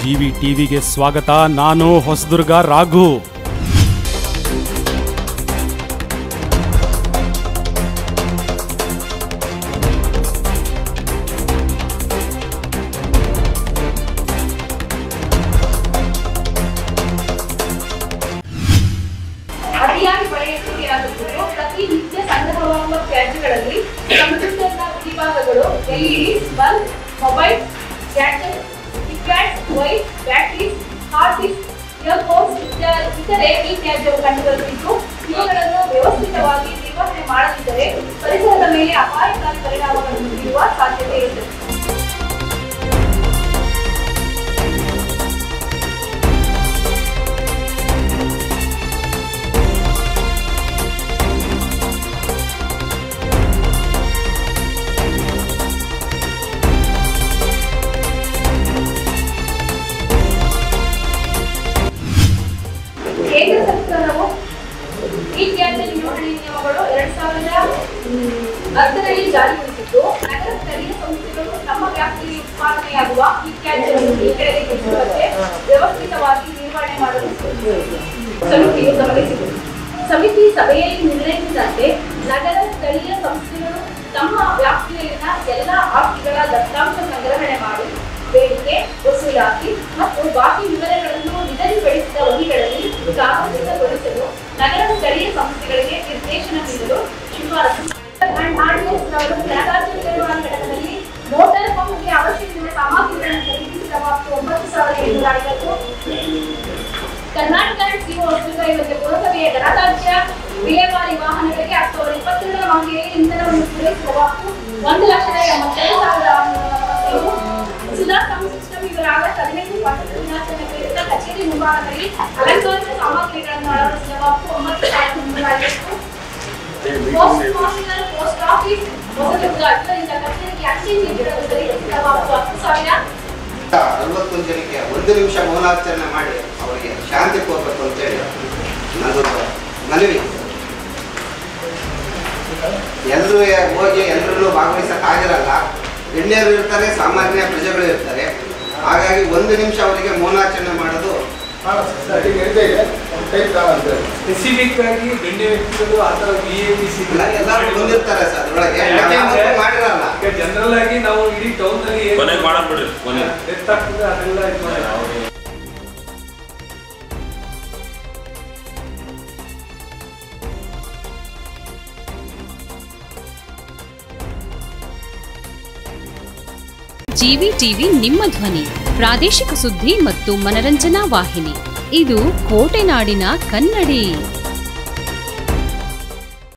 GV ಟಿವಿಗೆ ಸ್ವಾಗತ ನಾನು ಹೊಸದುರ್ಗ ರಾಘು ಅತಿಯಾಗಿ ಬಳಕೆಯಾಗುತ್ತಿದ್ದು ಪ್ರತಿನಿತ್ಯ ಸಂಗ್ರಹವಾಗುವ ತ್ಯಾಜ್ಯಗಳಲ್ಲಿ ಕಂಪ್ಯೂಟರ್ನ ವಿಭಾಗಗಳು LED bulb mobile gadget keypad wire batteries hard disk earphones ಇತರೆ ಈ ತ್ಯಾಜ್ಯವು ಕಂಡುಬರುತ್ತಿದ್ದು ಇವುಗಳನ್ನು ವ್ಯವಸ್ಥಿತವಾಗಿ ನಿರ್ವಹಣೆ ಮಾಡದಿದ್ದರೆ ಪರಿಸರದ ಮೇಲೆ ಅಪಾಯಕಾರಿ ಪರಿಣಾಮಗಳನ್ನು ಬೀರುವ ಸಾಧ್ಯತೆ ಇರುತ್ತದೆ ಕೇಂದ್ರ ಸರ್ಕಾರವು ಈ ತ್ಯಾಜ್ಯ ನಿರ್ವಹಣೆ ನಿಯಮಗಳು ಎರಡ್ ಸಾವಿರದ ಹತ್ತರಲ್ಲಿ ಜಾರಿಗೊಳಿಸಿದ್ದು ನಗರ ಸ್ಥಳೀಯ ಸಂಸ್ಥೆಗಳು ತಮ್ಮ ವ್ಯಾಪ್ತಿಯಲ್ಲಿ ಉತ್ಪಾದನೆಯಾಗುವ ಈ ತ್ಯಾಜ್ಯವನ್ನು ಈ ಕೆಳಗೆ ಹೆಚ್ಚುವಂತೆ ವ್ಯವಸ್ಥಿತವಾಗಿ ನಿರ್ವಹಣೆ ಮಾಡಲು ಸಮಿತಿಯು ಗಮನಿಸಿದೆ ಸಮಿತಿ ಸಭೆಯಲ್ಲಿ ನಿರ್ಣಯಿಸಿದಂತೆ ನಗರ ಸ್ಥಳೀಯ ಸಂಸ್ಥೆಗಳು ತಮ್ಮ ವ್ಯಾಪ್ತಿಯಲ್ಲಿನ ಎಲ್ಲ ಆಸ್ತಿಗಳ ದತ್ತಾಂಶ ಸಂಗ್ರಹಣೆ ಮಾಡಿ ಬೇಡಿಕೆ ವಸೂಲಾತಿ ಮತ್ತು ಬಾಕಿ ವಿವರಗಳನ್ನು ನಿಗದಿಪಡಿಸಿದ ವಹಿಗಳಲ್ಲಿ ಸಾರ್ವಜನಿಕಗೊಳಿಸಲು ನಗರ ಸ್ಥಳೀಯ ಸಂಸ್ಥೆಗಳಿಗೆ ನಿರ್ದೇಶನ ನೀಡಲು ಶಿಫಾರಸು ಅಂಡ್ ಆರ್ಡಿಎಸ್ ರವರು ಗಣರಾಜ್ಯ ನಿರ್ವಹಣಾ ಘಟಕದಲ್ಲಿ ಮೋಟಾರ್ ಪಂಪ್ಗೆ ಅವಶ್ಯವಿರುವ ಸಾಮಗ್ರಿಗಳನ್ನು ಖರೀದಿಸಿದ ಮತ್ತು ಒಂಬತ್ತು ಸಾವಿರದ ಏಳ್ನೂರ ಐವತ್ತು ಕರ್ನಾಟಕ ಸಿಒ ಹೊಸದುರ್ಗ ಇವತ್ತು ಪುರಸಭೆಯ ಗಣರಾಜ್ಯ ವಿಲೇವಾರಿ ವಾಹನಗಳಿಗೆ ಅಕ್ಟೋಬರ್ ಇಪ್ಪತ್ತೆರಡರ ಮಾಹಿತಿಯಲ್ಲಿ ಇಂಧನವನ್ನು ಪೂರೈಸುವ ವಸ್ತು ಒಂದು ಲಕ್ಷದ ಎಂಬತ್ತೈದು ಸಾವಿರದ ಆರುನೂರ ನಲವತ್ತೈದು ಸುಧಾ ಸೌಂಡ್ ಸಿಸ್ಟಮ್ ಇವರ ಆಗಸ್ಟ್ ಹದಿನೆಂಟು ಸ್ವಾತಂತ್ರ್ಯ ದಿನಾಚರಣೆ ಪ್ರಯುಕ್ತ ಕಚೇರಿ ಮುಂಭಾಗದಲ್ಲಿ ಅಲಂಕಾರಿಕ ಸಾಮಗ್ರಿಗಳನ್ನು ಅಳವಡಿಸಿದ ವಸ್ತು ಒಂಬತ್ತು ಸಾವಿರದ ಮುನ್ನೂರ ಐವತ್ತು post master post office Hosadurga ಇದರಿಂದ ಕಚೇರಿಗೆ ಅಂಚೆ ಚೀಟಿಗಳನ್ನು ಖರೀದಿಸಿದ ವಸ್ತು ಹತ್ತು ಸಾವಿರ ಅರವತ್ತೊಂದು ಜನಕ್ಕೆ ಒಂದು ನಿಮಿಷ ಮೌನಾಚರಣೆ ಮಾಡಿ ಅವರಿಗೆ ಶಾಂತಿ ಕೋರ್ಬೇಕು ಅಂತೇಳಿ ನನ್ನೊಂದು ಮನವಿ ಎಲ್ಲರೂ ಹೋಗಿ ಎಲ್ಲರಲ್ಲೂ ಭಾಗವಹಿಸಕ್ ಆಗಿರಲ್ಲ ಗಣ್ಯರು ಇರ್ತಾರೆ ಸಾಮಾನ್ಯ ಪ್ರಜೆಗಳು ಇರ್ತಾರೆ ಹಾಗಾಗಿ ಒಂದು ನಿಮಿಷ ಅವರಿಗೆ ಮೌನಾಚರಣೆ ಮಾಡೋದು ಸ್ಪೆಸಿಫಿಕ್ ಆಗಿ ಗಣ್ಯ ವ್ಯಕ್ತಿಗಳು ಆ ಥರ ವಿ ಎ ಪಿ ಸಿ ಎಲ್ಲ ಎಲ್ಲರೂ ಬಂದಿರ್ತಾರೆ ಸರ್ ಅದ್ರೊಳಗೆ ನಾವು ಯಾವತ್ತೂ ಮಾಡಿರಲ್ಲ ಜನರಲ್ ಆಗಿ ನಾವು ಇಡೀ ಟೌನ್ ನಲ್ಲಿ ಕೊನೆಗೆ ಮಾಡೋಣ ಬಿಡ್ರಿ ಕೊನೆ ಡೆತ್ ಆಗ್ತದೆ ಅದೆಲ್ಲ ಇದು ಮಾಡಿ ಜಿವಿ ಟಿವಿ ನಿಮ್ಮ ಧ್ವನಿ ಪ್ರಾದೇಶಿಕ ಸುದ್ದಿ ಮತ್ತು ಮನರಂಜನಾ ವಾಹಿನಿ ಇದು ಕೋಟೆನಾಡಿನ ಕನ್ನಡಿ